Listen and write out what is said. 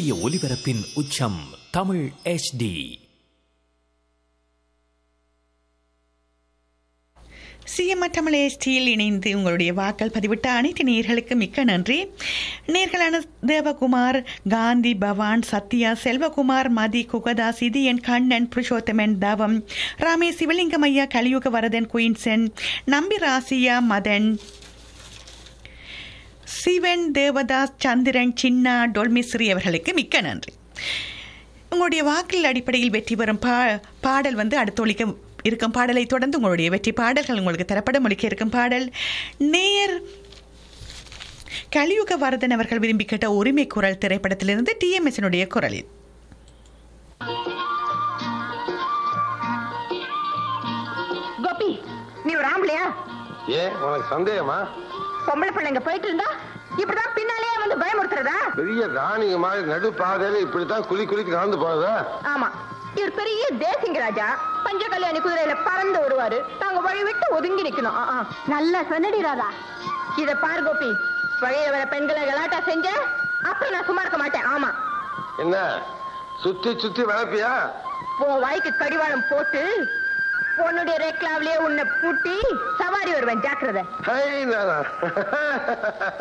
சூரிய ஒளிபரப்பின் உச்சம் தமிழ் HD சிஎம்ஆர் தமிழ் எஸ்டியில் இணைந்து உங்களுடைய வாக்கள் பதிவிட்ட அனைத்து நேர்களுக்கு மிக்க நன்றி நேர்களான தேவகுமார் காந்தி பவான் சத்யா செல்வகுமார் மதி குகதாஸ் இதயன் கண்ணன் புருஷோத்தமன் தவம் ராமேஷ் சிவலிங்கம் ஐயா கலியுக வரதன் குயின்சன் நம்பி ராசியா மதன் சிவன் தேவதாஸ் சந்திரன் சின்னா டொல்மிஸ்ரீ அவர்களுக்கு மிக்க நன்றி உங்களுடைய வாக்கில் அடிப்படையில் வெற்றி பெறும் பா பாடல் வந்து அடுத்தொழிக்க இருக்கும் பாடலை தொடர்ந்து உங்களுடைய வெற்றி பாடல்கள் உங்களுக்கு தரப்பட முடிக்க இருக்கும் பாடல் நேர் கலியுக வரதன் அவர்கள் விரும்பி கேட்ட உரிமை குரல் திரைப்படத்திலிருந்து டிஎம்எஸ்னுடைய குரலில் கோபி நீ ஒரு ஆம்பளையா ஏன் உனக்கு சந்தேகமா பொம்பளை பிள்ளைங்க போயிட்டு இருந்தா இப்படிதான் பின்னாலேயே வந்து பயமுறுத்துறதா பெரிய ராணிங்க மாதிரி நடு பாதையில இப்படித்தான் குளி குளிக்கு நடந்து போறதா ஆமா இவர் பெரிய தேசிங்க ராஜா பஞ்ச கல்யாணி குதிரையில பறந்து வருவாரு நாங்க வழி விட்டு ஒதுங்கி நிக்கணும் ஆ, ஆ. நல்லா சொன்னடி ராதா இத பாரு கோபி வழியில வர பெண்களை கலாட்டா செஞ்ச அப்புறம் நான் சும்மா இருக்க மாட்டேன் ஆமா என்ன சுத்தி சுத்தி வளர்ப்பியா உன் வாய்க்கு கடிவாளம் போட்டு உன்னுடைய ரேக்லாவிலேயே உன்னை பூட்டி சவாரி வருவேன் ஜாக்கிரதை ஹை நானா